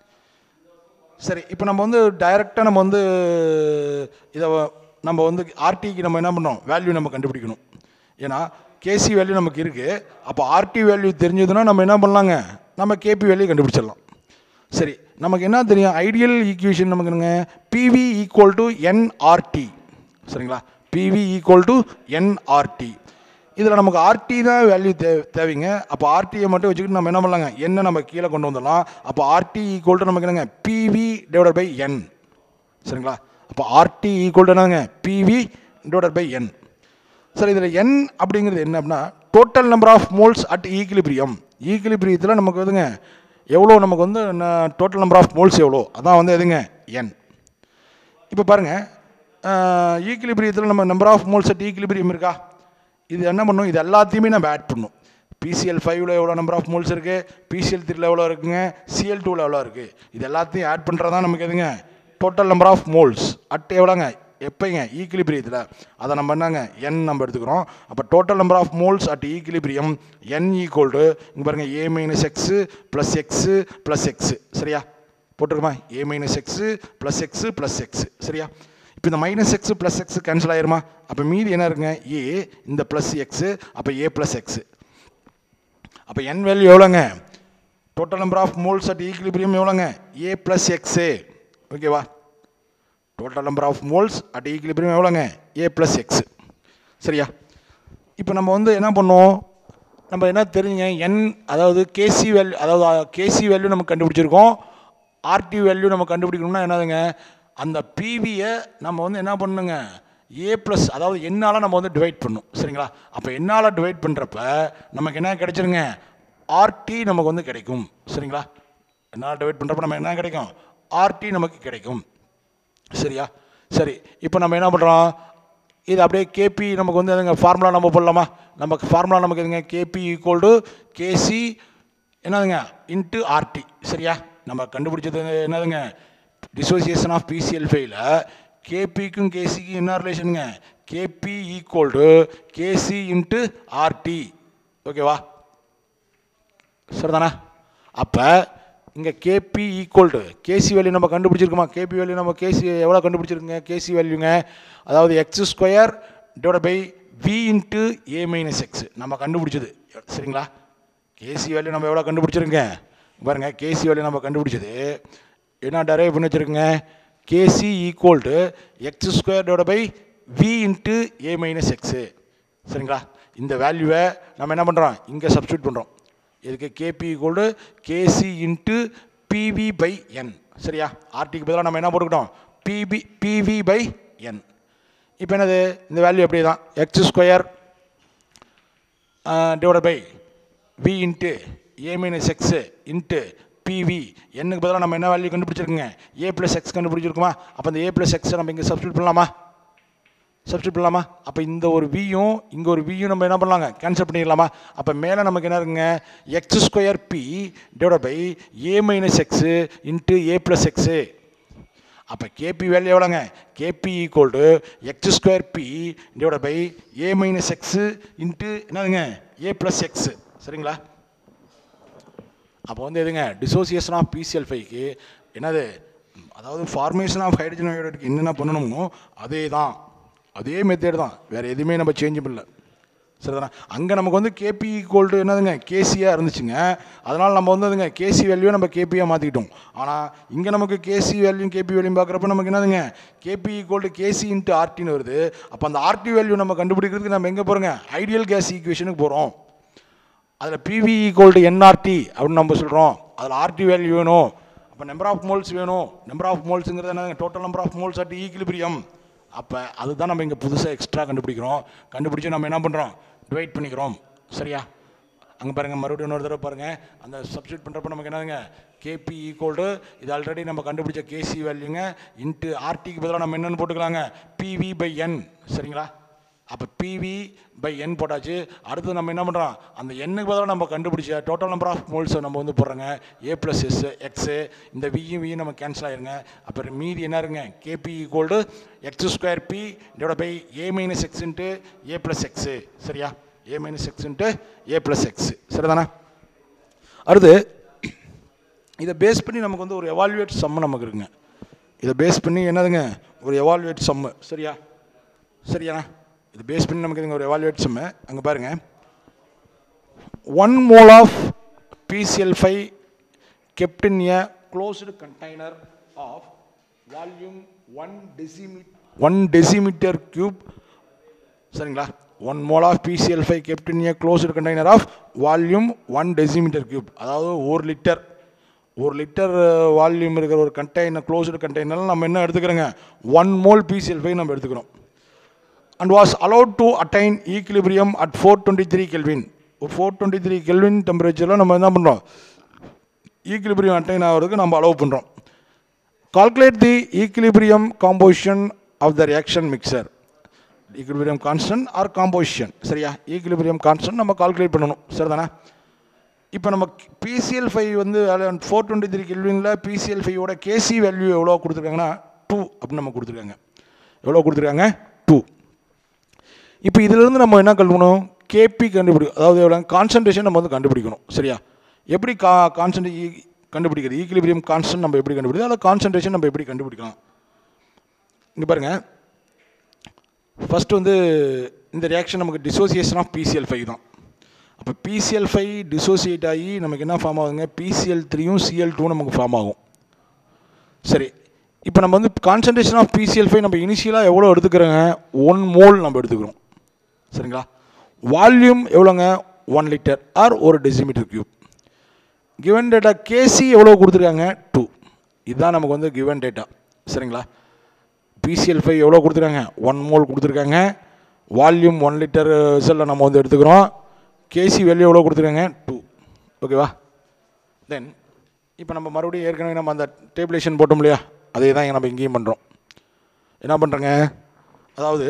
சரி இப்போ நம்ம வந்து டைரெக்டாக நம்ம வந்து இதை நம்ம வந்து ஆர்டிக்கு நம்ம என்ன பண்ணோம் வேல்யூ நம்ம கண்டுபிடிக்கணும் ஏன்னா கேசி வேல்யூ நமக்கு இருக்குது அப்போ ஆர்டி வேல்யூ தெரிஞ்சதுன்னா நம்ம என்ன பண்ணலாங்க நம்ம கேபி வேல்யூ கண்டுபிடிச்சிடலாம் சரி நமக்கு என்ன தெரியும் ஐடியல் ஈக்குவேஷன் நமக்கு என்னங்க பிவி ஈக்குவல் டு என்ஆர்டி சரிங்களா பிவி ஈக்குவல் டு என்ஆர்டி இதில் நமக்கு ஆர்டி தான் வேல்யூ தே தேவைங்க அப்போ ஆர்டியை மட்டும் வச்சுக்கிட்டு நம்ம என்ன பண்ணலாங்க என்ன நம்ம கீழே கொண்டு வந்துடலாம் அப்போ ஆர்டி ஈக்குவல் டு நமக்கு என்னங்க பிவி டிவைடட் பை என் சரிங்களா அப்போ ஆர்டி ஈக்குவல் டு என்னங்க PV divided by n sir இதில் என் அப்படிங்கிறது என்ன அப்படின்னா total number of moles at equilibrium ஈக்லிபிரியத்தில் நமக்கு வந்துங்க எவ்வளோ நமக்கு வந்து டோட்டல் நம்பர் ஆஃப் மோல்ஸ் எவ்வளோ அதான் வந்து எதுங்க என் இப்போ பாருங்கள் ஈக்லிபிரியத்தில் நம்ம number of moles at equilibrium இருக்கா இது என்ன பண்ணும் இது எல்லாத்தையுமே நம்ம ஆட் பண்ணும் பிசிஎல் ஃபைவ்ல எவ்வளோ நம்பர் ஆஃப் மோல்ஸ் இருக்குது பிசிஎல் த்ரீல எவ்வளோ இருக்குங்க சிஎல் டூவில் எவ்வளோ இருக்குது இது எல்லாத்தையும் ஆட் பண்ணுறது தான் நமக்கு எதுங்க total number of moles at எவ்வளோங்க எப்போங்க ஈக்லிபிரியத்தில் அதை நம்ம என்னங்க என் நம்ம எடுத்துக்கிறோம் அப்போ total number of moles at equilibrium n equal to இங்கே பாருங்கள் a minus x plus x plus x சரியா போட்டிருக்குமா a minus x plus x plus x சரியா இப்போ இந்த minus x plus x cancel ஆயிருமா அப்போ மீதி என்ன இருக்குங்க ஏ இந்த ப்ளஸ் எக்ஸு அப்போ ஏ ப்ளஸ் எக்ஸு அப்போ என் வேல்யூ எவ்வளோங்க total number of moles at equilibrium எவ்வளோங்க ஏ ப்ளஸ் எக்ஸு ஓகேவா total number of moles at equilibrium எவ்வளோங்க ஏ ப்ளஸ் எக்ஸ் சரியா இப்போ நம்ம வந்து என்ன பண்ணோம் நம்ம என்ன தெரிஞ்சுங்க என் அதாவது கேசி வேல்யூ அதாவது கேசி வேல்யூ நம்ம கண்டுபிடிச்சிருக்கோம் ஆர்டி வேல்யூ நம்ம கண்டுபிடிக்கணும்னா என்னதுங்க அந்த பிவியை நம்ம வந்து என்ன பண்ணுங்க ஏ ப்ளஸ் அதாவது என்னால் நம்ம வந்து டிவைட் பண்ணும் சரிங்களா அப்போ என்னால் டிவைட் பண்ணுறப்ப நமக்கு என்ன கிடைச்சிருங்க ஆர்டி நமக்கு வந்து கிடைக்கும் சரிங்களா என்னால் டிவைட் பண்ணுறப்ப நம்ம என்ன கிடைக்கும் ஆர்டி நமக்கு கிடைக்கும் சரியா சரி இப்போ நம்ம என்ன பண்ணுறோம் இது அப்படியே கேபி நமக்கு வந்து எதுங்க ஃபார்முலா நம்ம போடலாமா நமக்கு ஃபார்முலா நமக்கு எதுங்க கேபி ஈக்குவல் டு கேசி என்னதுங்க இன்ட்டு ஆர்டி சரியா நம்ம கண்டுபிடிச்சது என்னதுங்க டிசோசியேஷன் ஆஃப் பிசிஎல் ஃபைல கேபிக்கும் கேசிக்கும் என்ன ரிலேஷனுங்க Kp equal to Kc into RT ஓகேவா சரிதானே அப்போ இங்கே Kp equal to Kc value நம்ம கண்டுபிடிச்சிருக்கோமா கேபி வேல்யூ நம்ம கேசி எவ்வளோ கண்டுபிடிச்சிருக்கோங்க கேசி வேல்யூங்க அதாவது x square divide by V into a minus x நம்ம கண்டுபிடிச்சது சரிங்களா கேசி வேல்யூ நம்ம எவ்வளோ கண்டுபிடிச்சிருங்க பாருங்க கேசி வேல்யூ நம்ம கண்டுபிடிச்சது என்ன டரைவ் பண்ணி வச்சுருக்குங்க Kc equal to x square divide by V into a minus x சரிங்களா இந்த வேல்யூவை நம்ம என்ன பண்ணுறோம் இங்கே சப்ஸ்டியூட் பண்ணுறோம் இதுக்கு Kp equal to Kc into PV by n சரியா ஆர்டிக்கு பதிலாக நம்ம என்ன போட்டுக்கிட்டோம் பிபி பிவி பை என் இப்போ என்னது இந்த வேல்யூ எப்படி தான் x square divide by V into a minus x into PV என்னுக்கு பதிலாக நம்ம என்ன வேல்யூ கண்டுபிடிச்சிருக்கோங்க ஏ ப்ளஸ் எக்ஸ் கண்டுபிடிச்சிருக்குமா அப்போ அந்த ஏ ப்ளஸ் எக்ஸை நம்ம இங்கே சப்ஸ்டியூட் பண்ணலாமா சப்ஸ்டியூட் பண்ணலாமா அப்போ இந்த ஒரு வியும் இங்கே ஒரு வியும் நம்ம என்ன பண்ணலாங்க கேன்சல் பண்ணிடலாமா அப்போ மேலே நமக்கு என்ன இருக்குங்க x square P divide by a minus x into a plus x அப்போ கேபி வேல்யூ எவ்வளோங்க Kp equal to x square P divide by a minus x into என்னதுங்க ஏ ப்ளஸ் எக்ஸு சரிங்களா அப்போ வந்து எதுங்க டிசோசியேஷன் ஆஃப் பிசிஎல் ஃபைக்கு என்னது அதாவது ஃபார்மேஷன் ஆஃப் ஹைட்ரஜன் அயோடைடுக்கு என்னென்ன பண்ணணுமோ அதே தான் அதே மெத்தேடு தான் வேறு எதுவுமே நம்ம சேஞ்ச் பண்ணல சரிதானே அங்கே நமக்கு வந்து கேபி ஈக்குவல் என்னதுங்க கேசியாக இருந்துச்சுங்க அதனால் நம்ம வந்து அதுங்க கேசி வேல்யூவை நம்ம கேபியாக மாற்றிக்கிட்டோம் ஆனால் இங்கே நமக்கு கேசி வேல்யூ கேபி வேல்யூ பார்க்குறப்ப நமக்கு என்னதுங்க Kp equal to Kc into ஆர்டின்னு வருது அப்போ அந்த ஆர்டி வேல்யூ நம்ம கண்டுபிடிக்கிறதுக்கு நம்ம எங்கே போகிறோங்க ஐடியல் கேஸ் ஈக்குவேஷனுக்கு போகிறோம் அதில் பிவி ஈக்குவல் டு என்ஆர்டி அப்படின்னு நம்ம சொல்கிறோம் அதில் ஆர்டி வேல்யூ வேணும் அப்போ நம்பர் ஆஃப் மோல்ஸ் வேணும் நம்பர் ஆஃப் மோல்ஸுங்கிறது என்னங்க total number of moles at equilibrium அப்போ அதுதான் நம்ம இங்கே புதுசாக எக்ஸ்ட்ரா கண்டுபிடிக்கிறோம் கண்டுபிடிச்சு நம்ம என்ன பண்ணுறோம் டிவைட் பண்ணிக்கிறோம் சரியா அங்கே பாருங்கள் மறுபடியும் இன்னொரு தடவை பாருங்கள் அந்த சப்ஸ்டியூட் பண்ணுறப்ப நமக்கு என்னதுங்க கேபி ஈக்குவல் டு இது ஆல்ரெடி நம்ம கண்டுபிடிச்ச கேசி வேல்யூங்க இன்ட்டு ஆர்டிக்கு பதிலாக நம்ம என்னென்னு போட்டுக்கலாங்க பிவி பை என் சரிங்களா அப்போ பிவி பை என் போட்டாச்சு அடுத்து நம்ம என்ன பண்ணுறோம் அந்த எண்ணுக்கு பதிலாக நம்ம கண்டுபிடிச்ச டோட்டல் நம்பர் ஆஃப் மோல்ஸை நம்ம வந்து போடுறோங்க ஏ ப்ளஸ் எஸ் எக்ஸு இந்த வியும் வியும் நம்ம கேன்சல் ஆயிருங்க அப்புறம் மீதி என்ன இருங்க Kp equal to x square P divide by a minus x into a plus x சரியா a minus x into a plus x சரிதானே அடுத்து இதை பேஸ் பண்ணி நமக்கு வந்து ஒரு எவால்வேட் சம்மு நமக்கு இருக்குங்க இதை பேஸ் பண்ணி என்னதுங்க ஒரு எவால்வேட் சம்மு சரியா சரியாண்ணா இது பேஸ் பண்ணி நமக்கு இதுங்க ஒரு எவால்வேட் சம்மு அங்கே பாருங்கள் one mole of PCl five kept in a closed container of volume 1 decimeter 1 decimeter cube சரிங்களா one mole of PCl five kept in a closed container of volume one decimeter cube அதாவது ஒரு லிட்டர் ஒரு லிட்டர் வால்யூம் இருக்கிற ஒரு கண்டெய்னர் க்ளோஸ்டு கண்டெய்னரில் நம்ம என்ன எடுத்துக்கிறோங்க ஒன் மோல் பிசிஎல் ஃபைவ் நம்ம எடுத்துக்கிறோம் and was allowed to attain equilibrium at four twenty three kelvin four twenty three kelvin டெம்பரேச்சரில் நம்ம என்ன பண்ணுறோம் ஈக்லிபிரியம் அட்டைன் ஆகிறதுக்கு நம்ம அலோவ் பண்ணுறோம் calculate the equilibrium composition of the reaction mixture equilibrium constant or composition சரியா ஈக்லிபிரியம் கான்ஸ்டன்ட் நம்ம கால்குலேட் பண்ணணும் சரிதானே இப்போ நம்ம பிசிஎல் ஃபைவ் வந்து ஃபோர் டுவெண்ட்டி த்ரீ கெல்வினில் பிசிஎல் ஃபைவோட கேசி வேல்யூ எவ்வளோ கொடுத்துருக்காங்கன்னா டூ அப்படின்னு நம்ம கொடுத்துருக்காங்க எவ்வளோ கொடுத்துருக்காங்க டூ இப்போ இதிலிருந்து நம்ம என்ன கண்டுபிடிக்கணும் கேபி கண்டுபிடிக்கும் அதாவது எவ்வளோ கான்சன்ட்ரேஷன் நம்ம வந்து கண்டுபிடிக்கணும் சரியா எப்படி கா கான்சன்ட்ரே கண்டுபிடிக்கிறது ஈக்லிபிரியம் கான்ஸ்டன்ட் நம்ம எப்படி கண்டுபிடிக்கிறது அதில் கான்சன்ட்ரேஷன் நம்ம எப்படி கண்டுபிடிக்கலாம் இங்கே பாருங்கள் ஃபஸ்ட்டு வந்து இந்த ரியாக்ஷன் நமக்கு டிசோசியேஷன் ஆஃப் பிசிஎல் ஃபைவ் தான் அப்போ பிசிஎல் ஃபைவ் டிசோசியேட் ஆகி நமக்கு என்ன ஃபார்ம் ஆகுதுங்க பிசிஎல் த்ரீயும் சிஎல் டூ நமக்கு ஃபார்ம் ஆகும் சரி இப்போ நம்ம வந்து கான்சன்ட்ரேஷன் ஆஃப் பிசிஎல் ஃபைவ் நம்ம இனிஷியலாக எவ்வளோ எடுத்துக்கிறோங்க ஒன் மோல் நம்ம எடுத்துக்கிறோம் சரிங்களா வால்யூம் எவ்வளோங்க ஒன் லிட்டர் ஆர் ஒரு decimeter cube given data Kc எவ்வளோ கொடுத்துருக்காங்க டூ இதுதான் நமக்கு வந்து கிவன் டேட்டா சரிங்களா பிசிஎல் ஃபைவ் எவ்வளோ கொடுத்துருக்காங்க ஒன் மோல் கொடுத்துருக்காங்க வால்யூம் ஒன் லிட்டர் செல்லில் நம்ம வந்து எடுத்துக்கிறோம் கேசி வேல்யூ எவ்வளோ கொடுத்துருக்காங்க டூ ஓகேவா தென் இப்போ நம்ம மறுபடியும் ஏற்கனவே நம்ம அந்த டேபிளேஷன் போட்டோம் இல்லையா அதே தான் இங்க நம்ம இங்கேயும் பண்ணுறோம் என்ன பண்ணுறேங்க அதாவது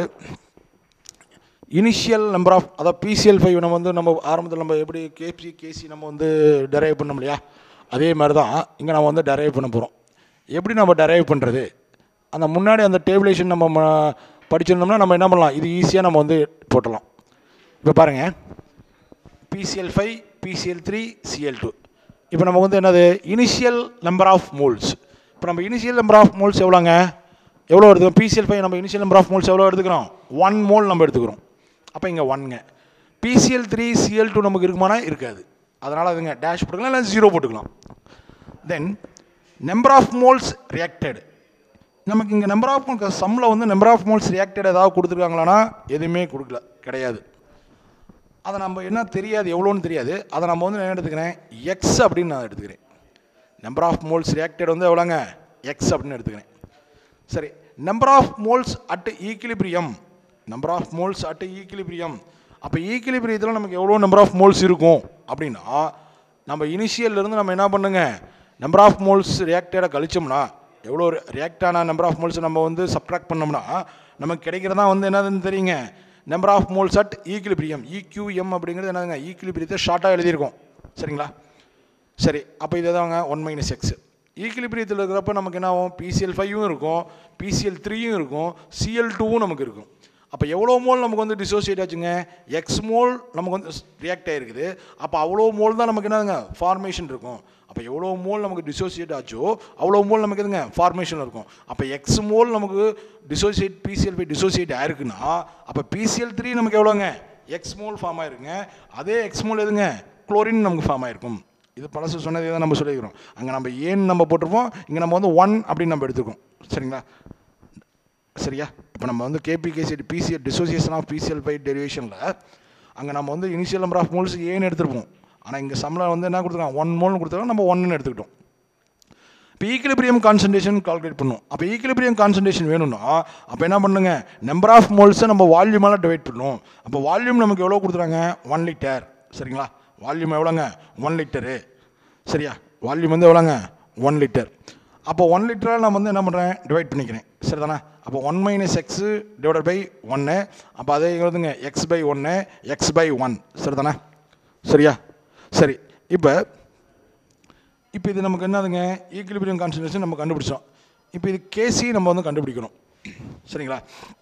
இனிஷியல் நம்பர் ஆஃப் அதாவது பிசிஎல் ஃபைவ் நம்ம வந்து நம்ம ஆரம்பத்தில் நம்ம எப்படி கேசி கேசி நம்ம வந்து டெரைவ் பண்ணோம் இல்லையா அதே மாதிரி தான் இங்கே நம்ம வந்து டெரைவ் பண்ண போகிறோம் எப்படி நம்ம டெரைவ் பண்ணுறது அந்த முன்னாடி அந்த டேபிளேஷன் நம்ம ம- படிச்சிருந்தோம்னா நம்ம என்ன பண்ணலாம் இது ஈஸியாக நம்ம வந்து போட்டலாம் இப்போ பாருங்கள் PCl five PCl three Cl two இப்போ நமக்கு வந்து என்னது இனிஷியல் நம்பர் ஆஃப் மோல்ஸ் இப்போ நம்ம இனிஷியல் நம்பர் ஆஃப் மோல்ஸ் எவ்வளோங்க எவ்வளோ எடுத்துக்கிறோம் பிசிஎல் ஃபைவ் நம்ம இனிஷியல் நம்பர் ஆஃப் மோல்ஸ் எவ்வளோ எடுத்துக்கிறோம் ஒன் மோல் நம்ம எடுத்துக்கிறோம் அப்போ இங்கே ஒன்ங்க பிசிஎல் த்ரீ சிஎல் டூ நமக்கு இருக்குமானா இருக்காது அதனால் அதுங்க டேஷ் போட்டுக்கலாம் இல்லை ஜீரோ போட்டுக்கலாம் then number of moles reacted நமக்கு இங்கே நம்பர் ஆஃப் சம்மில் வந்து நம்பர் ஆஃப் மோல்ஸ் ரியாக்டட் ஏதாவது கொடுத்துருக்காங்களான்னா எதுவுமே கொடுக்கல கிடையாது அதை நம்ம என்ன தெரியாது எவ்வளோன்னு தெரியாது அதை நம்ம வந்து என்ன எடுத்துக்கிறேன் எக்ஸ் அப்படின்னு நான் எடுத்துக்கிறேன் நம்பர் ஆஃப் மோல்ஸ் ரியாக்டட் வந்து எவ்வளோங்க எக்ஸ் அப்படின்னு எடுத்துக்கிறேன் சரி number of moles at equilibrium number of moles at equilibrium அப்போ ஈக்லிபிரியத்தில் நமக்கு எவ்வளோ நம்பர் ஆஃப் மோல்ஸ் இருக்கும் அப்படின்னா நம்ம இனிஷியல்ல இருந்து நம்ம என்ன பண்ணுங்க நம்பர் ஆஃப் மோல்ஸ் ரியாக்டடை கழிச்சோம்னா எவ்வளோ ரியாக்ட் ஆன நம்பர் ஆஃப் மோல்ஸ் நம்ம வந்து சப்ட்ராக்ட் பண்ணோம்னா நமக்கு கிடைக்கிறதா வந்து என்னதுன்னு தெரியுங்க number of moles at equilibrium EQM அப்படிங்கிறது என்னதுங்க ஈக்லிபிரியத்தை ஷார்ட்டாக எழுதியிருக்கோம் சரிங்களா சரி அப்போ இது தாங்க ஒன் மைனஸ் எக்ஸ் ஈக்குலிபிரியத்தில் இருக்கிறப்ப நமக்கு என்ன ஆகும் பிசிஎல் ஃபைவும் இருக்கும் பிசிஎல் த்ரீயும் இருக்கும் சிஎல் டூவும் நமக்கு இருக்கும் அப்போ எவ்வளோ மோல் நமக்கு வந்து டிசோசியேட் ஆச்சுங்க எக்ஸ் மோல் நமக்கு வந்து ரியாக்ட் ஆகிருக்குது அப்போ அவ்வளோ மோல் தான் நமக்கு என்னதுங்க ஃபார்மேஷன் இருக்கும் அப்போ எவ்வளோ மோல் நமக்கு டிசோசியேட் ஆச்சோ அவ்வளோ மோல் நமக்கு எதுங்க ஃபார்மேஷன் இருக்கும் அப்போ எக்ஸ் மோல் நமக்கு டிசோசியேட் பிசிஎல் ஃபைவ் டிசோசியேட் ஆயிருக்குன்னா அப்போ பிசிஎல் த்ரீ நமக்கு எவ்வளோங்க எக்ஸ் மோல் ஃபார்ம் ஆயிருக்குங்க அதே எக்ஸ் மோல் எதுங்க குளோரின் நமக்கு ஃபார்ம் ஆயிருக்கும் இது பழசு சொன்னதே தான் நம்ம சொல்லிக்கிறோம் அங்கே நம்ம ஏன்னு நம்ம போட்டிருப்போம் இங்கே நம்ம வந்து ஒன் அப்படின்னு நம்ம எடுத்துக்கோம் சரிங்களா சரியா இப்போ நம்ம வந்து Kp Kc PCl dissociation of PCl by டெரிவேஷனில் அங்கே நம்ம வந்து இனிஷியல் நம்பர் ஆஃப் மோல்ஸ் ஏன்னு எடுத்திருப்போம் ஆனால் இங்கே சம்மில் வந்து என்ன கொடுத்துருக்காங்க ஒன் மோல்னு கொடுத்துருக்காங்க நம்ம ஒன்னு எடுத்துக்கிட்டோம் இப்போ ஈக்குலிபிரியம் கான்சன்ட்ரேஷன் கால்குலேட் பண்ணும் அப்போ ஈக்குலிபிரியம் கான்சன்ட்ரேஷன் வேணும்னா அப்போ என்ன பண்ணுங்க நம்பர் ஆஃப் மோல்ஸை நம்ம வால்யூமால் டிவைட் பண்ணும் அப்போ வால்யூம் நமக்கு எவ்வளோ கொடுத்துறாங்க ஒன் லிட்டர் சரிங்களா வால்யூம் எவ்வளோங்க ஒன் லிட்டரு சரியா வால்யூம் வந்து எவ்வளோங்க ஒன் லிட்டர் அப்போ ஒன் லிட்டரால் நான் வந்து என்ன பண்ணுறேன் டிவைட் பண்ணிக்கிறேன் சரிதானே அப்போ one minus x divided by ஒன்று அப்போ அதே எழுதுங்க எக்ஸ் பை ஒன்று எக்ஸ் பை ஒன் சரிதானே சரியா சரி இப்போ இப்போ இது நமக்கு என்னதுங்க ஈக்குலிபிரியம் கான்சன்ட்ரேஷன் நம்ம கண்டுபிடிச்சோம் இப்போ இது கேசி நம்ம வந்து கண்டுபிடிக்கணும் சரிங்களா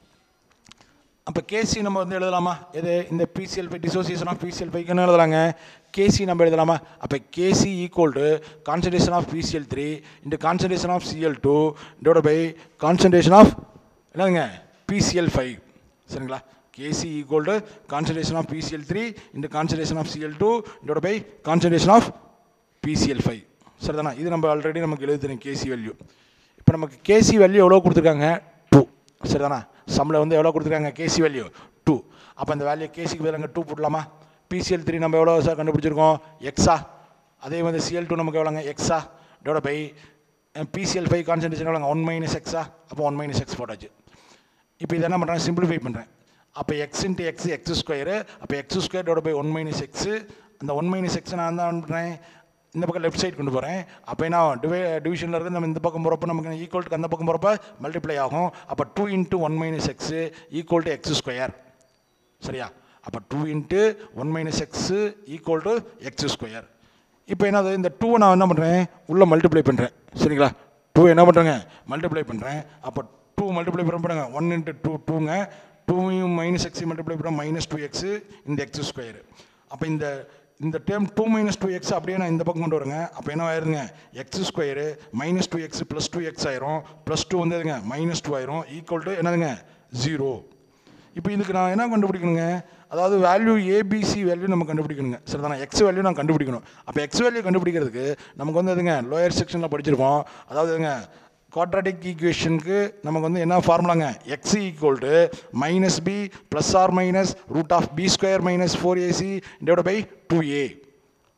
அப்போ கேசி நம்ம வந்து எழுதலாமா எது இந்த PCl five dissociation of PCl ஃபைக்கு என்ன எழுதலாங்க கேசி நம்ம எழுதலாமா அப்போ Kc equal to concentration of PCl three இந்த concentration of Cl two divide by concentration of என்னதுங்க பிசிஎல் ஃபைவ் சரிங்களா Kc equal to concentration of PCl three இந்த concentration of Cl two divide by concentration of PCl five சரிதானா இது நம்ம ஆல்ரெடி நமக்கு எழுதி தெரியும் கேசி வேல்யூ இப்போ நமக்கு கேசி வேல்யூ எவ்வளோ கொடுத்துருக்காங்க டூ சரிதானா சம்மில் வந்து எவ்வளோ கொடுத்துருக்காங்க கேசி வேல்யூ டூ அப்போ அந்த வேல்யூ கேசிக்கு பதிலாக டூ போடலாமா பிசிஎல் த்ரீ நம்ம எவ்வளோ சார் கண்டுபிடிச்சிருக்கோம் எக்ஸா அதே வந்து சிஎல் டூ நமக்கு எவ்வளோங்க எக்ஸா இதோட பை பிசிஎல் ஃபைவ் கான்சன்ட்ரேஷன் எவ்வளோங்க ஒன் மைனஸ் எக்ஸா அப்போ ஒன் மைனஸ் எக்ஸ் போட்டாச்சு இப்போ இதை என்ன பண்ணுறேன் சிம்பிளிஃபை பண்ணுறேன் அப்போ x into x x square அப்போ எக்ஸ் ஸ்கொயரோட பை ஒன் மைனஸ் எக்ஸு அந்த ஒன் மைனஸ் எக்ஸ் நான் தான் பண்ணுறேன் இந்த பக்கம் லெஃப்ட் சைடு கொண்டு போகிறேன் அப்போ என்ன டிவை டிவிஷனில் இருந்து நம்ம இந்த பக்கம் போகிறப்ப நமக்கு ஈக்குவல் அந்த பக்கம் போகிறப்ப மல்டிப்ளை ஆகும் அப்போ two into one minus x equal to x square சரியா அப்போ two into one minus x equal to x square இப்போ என்னது இந்த டூவை நான் என்ன பண்ணுறேன் உள்ளே மல்டிப்ளை பண்ணுறேன் சரிங்களா டூ என்ன பண்ணுறேங்க மல்டிப்ளை பண்ணுறேன் அப்போ டூ மல்டிப்ளை பண்ண பண்ணுங்க ஒன் இன்ட்டு டூ டூங்க டூவையும் மைனஸ் எக்ஸையும் மல்டிப்ளை பண்ண மைனஸ் டூ எக்ஸு இந்த எக்ஸ் ஸ்கொயர் அப்போ இந்த இந்த term two minus two x அப்படியே நான் இந்த பக்கம் கொண்டு வரேங்க அப்போ என்ன ஆயிருங்க x square minus two x plus two x ஆயிரும் ப்ளஸ் டூ வந்து எதுங்க மைனஸ் டூ ஆயிரும் ஈக்குவல் டு என்னதுங்க ஜீரோ இப்போ இதுக்கு நான் என்ன கண்டுபிடிக்கணுங்க அதாவது வேல்யூ ஏபிசி வேல்யூ நம்ம கண்டுபிடிக்கணுங்க சரிதானே எக்ஸ் வேல்யூ நான் கண்டுபிடிக்கணும் அப்போ எக்ஸ் வேல்யூ கண்டுபிடிக்கிறதுக்கு நமக்கு வந்து எதுங்க லோயர் செக்ஷனில் படிச்சிருப்போம் அதாவது எதுங்க குவாட்ராட்டிக் ஈக்குவேஷனுக்கு நமக்கு வந்து என்ன ஃபார்முலாங்க x equal to minus b plus or minus root of b square minus four ac divide by two a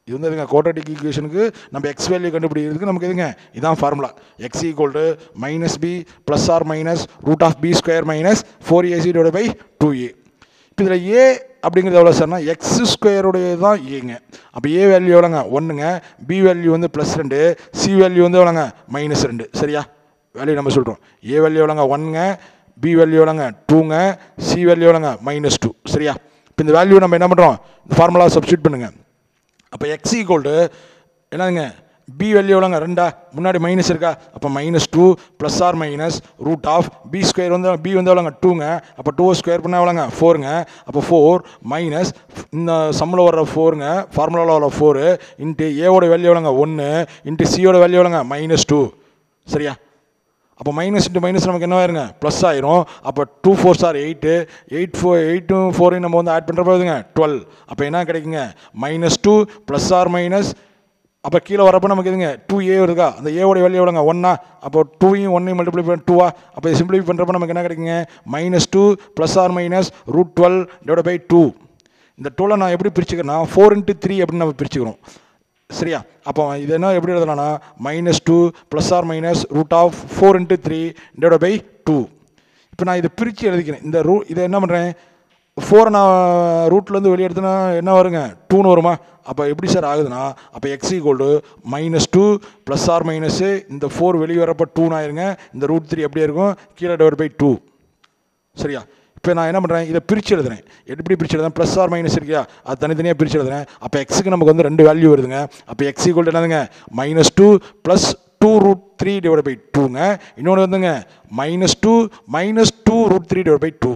இது வந்து எதுங்க கோட்ராட்டிக் ஈக்குவேஷனுக்கு நம்ம எக்ஸ் வேல்யூ கண்டுபிடிக்கிறதுக்கு நமக்கு எதுங்க இதான் formula x equal to minus b plus or minus root of b square minus four ac divide by two a இப்போ இதில் ஏ அப்படிங்கிறது எவ்வளோ சார்னா எக்ஸ் ஸ்கொயருடைய தான் ஏங்க அப்போ ஏ வேல்யூ எவ்வளோங்க ஒன்றுங்க பி வேல்யூ வந்து ப்ளஸ் ரெண்டு சி வேல்யூ வந்து எவ்வளோங்க மைனஸ் ரெண்டு சரியா வேல்யூ நம்ம சொல்கிறோம் ஏ வேல்யூ எவ்வளோங்க ஒன்னுங்க பி வேல்யூ எவ்வளோங்க டூங்க சி வேல்யூ எவ்வளோங்க மைனஸ் டூ சரியா இப்போ இந்த வேல்யூ நம்ம என்ன பண்ணுறோம் இந்த ஃபார்முலா சப்ஸ்டியூட் பண்ணுங்கள் அப்போ எக்ஸ் ஈக்குவல் டு என்னதுங்க பி வேல்யூ எவ்வளோங்க ரெண்டா முன்னாடி மைனஸ் இருக்கா அப்போ minus two plus or minus root of b square வந்து பி வந்து எவ்வளோங்க டூங்க அப்போ டூ ஸ்கொயர் பண்ணால் எவ்வளோங்க ஃபோருங்க அப்போ ஃபோர் மைனஸ் இந்த சம்மில் வர்ற ஃபோருங்க ஃபார்முலாவில் வர ஃபோரு இன்ட்டு ஏவோட வேல்யூ எவ்வளோங்க ஒன்று இன்ட்டு சியோட வேல்யூ எவ்வளோங்க மைனஸ் டூ சரியா அப்போ மைனஸ் இன்ட்டு மைனஸ் நமக்கு என்ன ஆயிருங்க ப்ளஸ் ஆயிரும் அப்போ two four sir eight eight four எயிட்டும் ஃபோரையும் நம்ம வந்து ஆட் பண்ணுற போதுங்க டுவெல் அப்போ என்ன கிடைக்குங்க minus two plus or minus அப்போ கீழே வரப்போ நமக்கு எதுங்க டூ ஏ வருதா அந்த ஏவோட வேல்யூ எவ்வளோங்க ஒன்னா அப்போ டூவையும் ஒன்னையும் மல்டிப்ளை பண்ண டூவா அப்போ சிம்பிளிஃபை பண்ணுறப்ப நமக்கு என்ன கிடைக்குங்க minus two plus or minus root twelve divide by two இந்த டூலை நான் எப்படி பிரிச்சுக்கிறேன்னா ஃபோர் இன்ட்டு த்ரீ அப்படின்னு நம்ம பிரிச்சுக்கிறோம் சரியா அப்போ இது என்ன எப்படி எழுதலாம்னா minus two plus or minus root of four into three divide by two இப்போ நான் இதை பிரித்து எழுதிக்கிறேன் இந்த ரூ இதை என்ன பண்ணுறேன் ஃபோரை நான் ரூட்லேருந்து வெளியே எடுத்தேன்னா என்ன வருங்க டூன்னு வருமா அப்போ எப்படி சார் ஆகுதுன்னா அப்போ x equal minus two plus or minus இந்த ஃபோர் வெளியே வரப்போ டூன்னு ஆயிருங்க இந்த ரூட் த்ரீ அப்படியே இருக்கும் கீழே டிவைட் பை டூ சரியா இப்போ நான் என்ன பண்ணுறேன் இதை பிரித்து எழுதுறேன் எப்படி பிரித்து எழுதுறேன் ப்ளஸ் ஆர் மைனஸ் இருக்கியா அது தனித்தனியாக பிரித்து எழுதுறேன் அப்போ எக்ஸுக்கு நமக்கு வந்து ரெண்டு வேல்யூ வருதுங்க அப்போ எக்ஸ் ஈக்குவல் என்னதுங்க minus two plus two root three divide by டூங்க இன்னொன்று வந்துங்க minus two minus two root three divide by two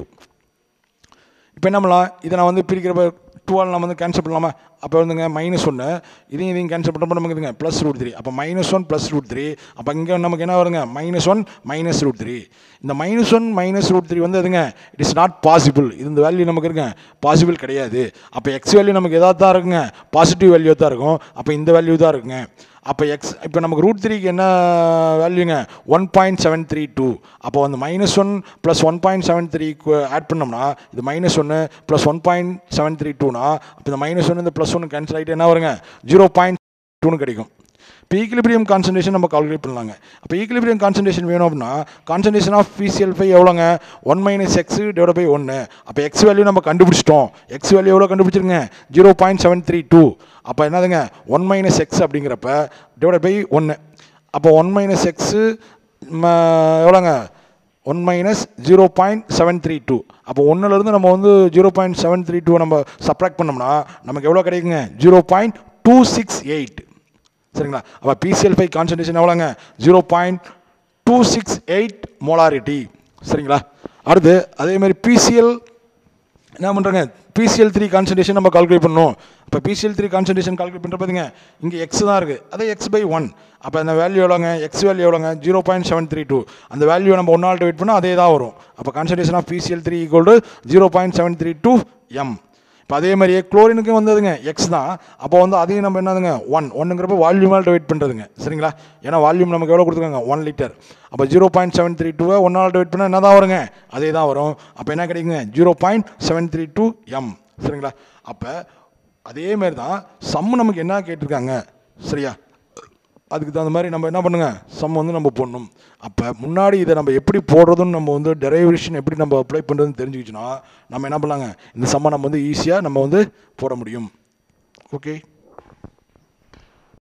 இப்போ என்ன பண்ணலாம் இதை நான் வந்து பிரிக்கிறப்ப டூவால் நம்ம வந்து கேன்சல் பண்ணலாமா அப்போ வந்துங்க மைனஸ் ஒன்று இதையும் இதையும் கேன்சல் பண்ணுறப்ப நமக்கு இதுங்க ப்ளஸ் ரூட் த்ரீ அப்போ minus one plus root three அப்போ இங்கே நமக்கு என்ன வருங்க minus one minus root three இந்த minus one minus root three வந்து எதுங்க இட் இஸ் நாட் பாசிபிள் இது இந்த வேல்யூ நமக்கு இருக்குங்க பாசிபிள் கிடையாது அப்போ எக்ஸ் வேல்யூ நமக்கு எதாவது தான் இருக்குங்க பாசிட்டிவ் வேல்யூ தான் இருக்கும் அப்போ இந்த வேல்யூ தான் இருக்குங்க அப்போ எக்ஸ் இப்போ நமக்கு ரூட் த்ரீக்கு என்ன வேல்யூங்க one point seven three two அப்போ அந்த minus one plus one point seven three add பண்ணோம்னா இது மைனஸ் ஒன்று plus one point seven three டூனா அப்போ இந்த மைனஸ் ஒன்று இந்த ப்ளஸ் ஒன்று கேன்சல் ஆகிட்டு என்ன வருங்க ஜீரோ பாயிண்ட் டூன்னு கிடைக்கும் இப்போ ஈக்குலிபிரியம் கான்சன்ட்ரேஷன் நம்ம கால்குலேட் பண்ணலாங்க அப்போ ஈக்குலிபிரியம் கான்சன்ட்ரேஷன் வேணும் அப்படின்னா கான்சன்ட்ரேஷன் ஆஃப் பிசிஎல் ஃபை எவ்வளோங்க one minus x divide by ஒன்று அப்போ எக்ஸ் வேல்யூ நம்ம கண்டுபிடிச்சிட்டோம் எக்ஸ் வேல்யூ எவ்வளோ கண்டுபிடிச்சிருங்க zero point seven three two அப்போ என்னதுங்க ஒன் மைனஸ் எக்ஸ் அப்படிங்கிறப்ப டிவைட் பை ஒன்று அப்போ ஒன் மைனஸ் எக்ஸு எவ்வளோங்க one minus zero point seven three two அப்போ ஒன்றுலேருந்து நம்ம வந்து zero point seven three two நம்ம சப்ராக்ட் பண்ணோம்னா நமக்கு எவ்வளோ கிடைக்குங்க zero point two six eight சரிங்களா அப்போ பிசிஎல் ஃபைவ் கான்சன்ட்ரேஷன் எவ்வளோங்க zero point two six eight molarity சரிங்களா அடுத்து அதேமாதிரி பிசிஎல் என்ன பண்ணுறாங்க பிசிஎல் த்ரீ கான்சன்ட்ரேஷன் நம்ம கால்குலேட் பண்ணணும் இப்போ பிசிஎல் த்ரீ கான்சன்ட்ரேஷன் கால்குலேட் பண்ணுற பார்த்தீங்க இங்கே எக்ஸ் தான் இருக்குது அதே எக்ஸ் பை ஒன் அப்போ அந்த வேல்யூ எவ்வளோங்க எக்ஸ் வேல்யூ எவ்வளோங்க zero point seven three two அந்த வேல்யூ நம்ம ஒன் நாள் வெயிட் பண்ணால் அதே தான் வரும் அப்போ concentration of PCl three equal to zero point seven three two M இப்போ அதே மாதிரியே குளோரினுக்கு வந்ததுங்க எக்ஸ் தான் அப்போ வந்து அதையும் நம்ம என்னதுங்க ஒன் ஒன்றுங்கிறப்ப வால்யூமால் டிவைட் பண்ணுறதுங்க சரிங்களா ஏன்னா வால்யூம் நமக்கு எவ்வளோ கொடுத்துருக்காங்க ஒன் லிட்டர் அப்போ ஜீரோ பாயிண்ட் செவன் த்ரீ டூவை ஒன்றால் டிவைட் பண்ணால் என்ன தான் வருங்க அதே தான் வரும் அப்போ என்ன கிடைக்குங்க zero point seven three two M சரிங்களா அப்போ அதே மாதிரி தான் சம்மு நமக்கு என்ன கேட்டிருக்காங்க சரியா அதுக்கு தகுந்த மாதிரி நம்ம என்ன பண்ணுங்க சம் வந்து நம்ம போடணும் அப்போ முன்னாடி இதை நம்ம எப்படி போடுறதுன்னு நம்ம வந்து டெரைவேஷன் எப்படி நம்ம அப்ளை பண்ணுறதுன்னு தெரிஞ்சுக்கிச்சுன்னா நம்ம என்ன பண்ணலாங்க இந்த சம்மை நம்ம வந்து ஈஸியாக நம்ம வந்து போட முடியும் ஓகே